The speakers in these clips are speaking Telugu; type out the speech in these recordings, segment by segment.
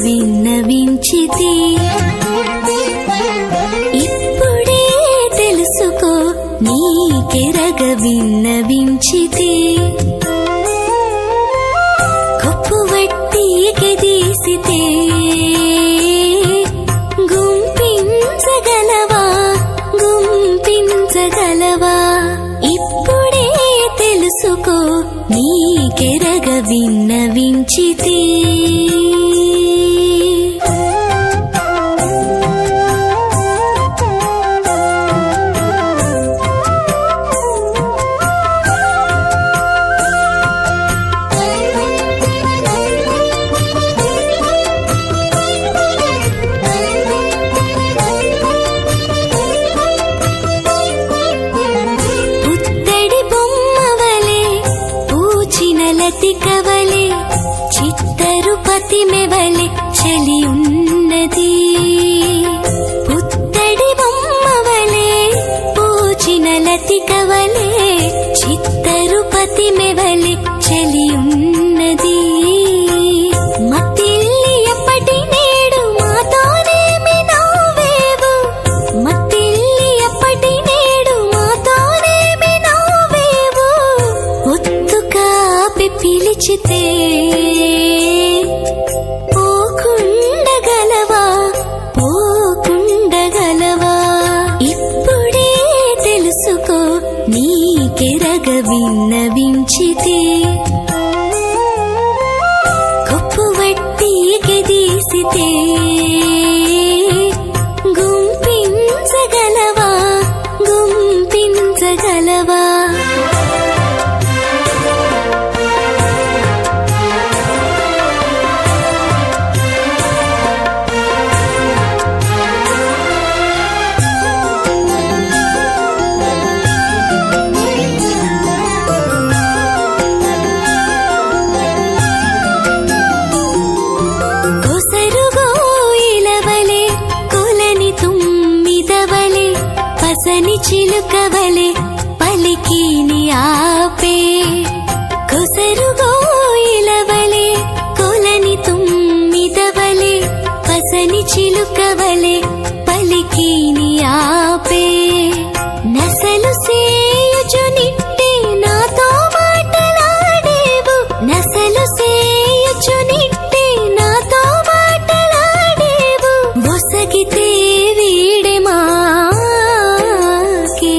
విన్నవించితే ఇప్పుడే తెలుసుకో నీకెరగ విన్నవించితే కొప్పువట్టి గదీసితే గుంపించగలవా గుంపించగలవా ఇప్పుడే తెలుసుకో నీకెరగ విన్నవించితే పుత్తడి బొమ్మవలే పూచిన లతికవలే చిత్తరు పతిమెవలే చలి ఉన్నది పుత్తడి బొమ్మవలే పూచిన లతికవలే చిత్తరు పతిమెవలే చలి ఉన్నది మత్తిల్లి ఎప్పటి నేడు మాతోనేమి నవ్వేవు మత్తిల్లి ఎప్పటి నేడు మాతోనేమి నవ్వేవు ఒత్తు కాపి పిలిచితే పోకుండగలవా పోకుండగలవా ఇప్పుడే తెలుసుకో నీకెరగ విన్నవించితే కొప్పువట్టి గదీసితే గుంపించగలవా గుంపించగలవా కొసరుగోయిలవలే కొలని తుమ్మిదవలే పసని చిలుకవలే పలికిని ఆపే కొసరుగోయిలవలే కొలని తుమ్మిదవలే పసని చిలుకవలే పలికిని ఆపే నసలు సేయుచు నిట్టే నాతో మాటలాడేవు నసలు సేయుచు నిట్టే నాతో మాటలాడేవు ఒసగితే వీడే మాకే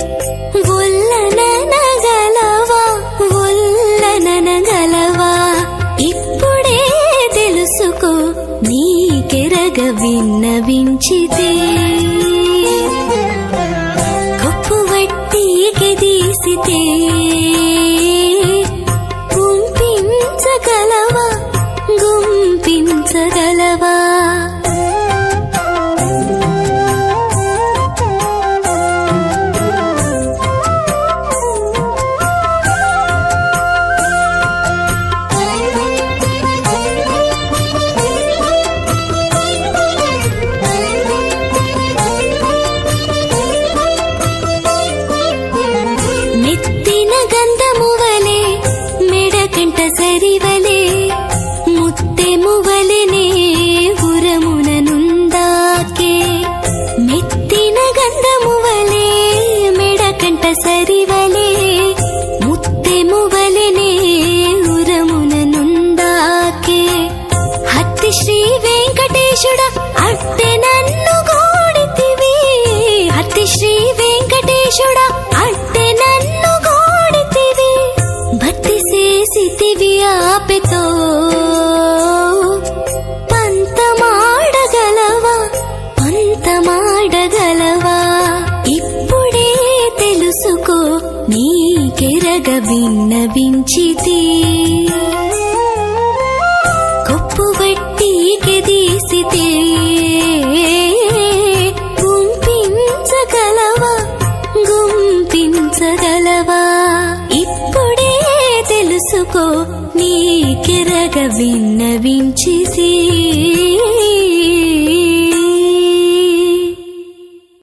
ఒల్లననగలవా ఒల్లననగలవా ఇప్పుడే తెలుసుకో నీకెరగ విన్నవించితే కొప్పువట్టి గదీసితే గుంపించగలవా గుంపించగలవా మెత్తిన గంధము వలె మెడకంట సరివలే ముత్తెము వలెనే ఉరమున నుందాకే మెత్తిన గంధము వలె మెడకంట సరివలే ముత్తెము వలెనే ఉరమున నుందాకే హత్తి శ్రీ వెంకటేశుడ అట్టె నన్ను గోడితివి హత్తి శ్రీ వెంకటేశుడ అట్టె నన్ను గోడితివి భక్తి చేసితివి ఆపెతో పంతమాడగలవా పంతమాడగలవా ఇప్పుడే తెలుసుకో నీకెరగ విన్నవించితే కొప్పువట్టి గదీసితే గుంపించగలవా గుంపించగలవా ఇప్పుడే తెలుసుకో నీకెరగ విన్నవించితే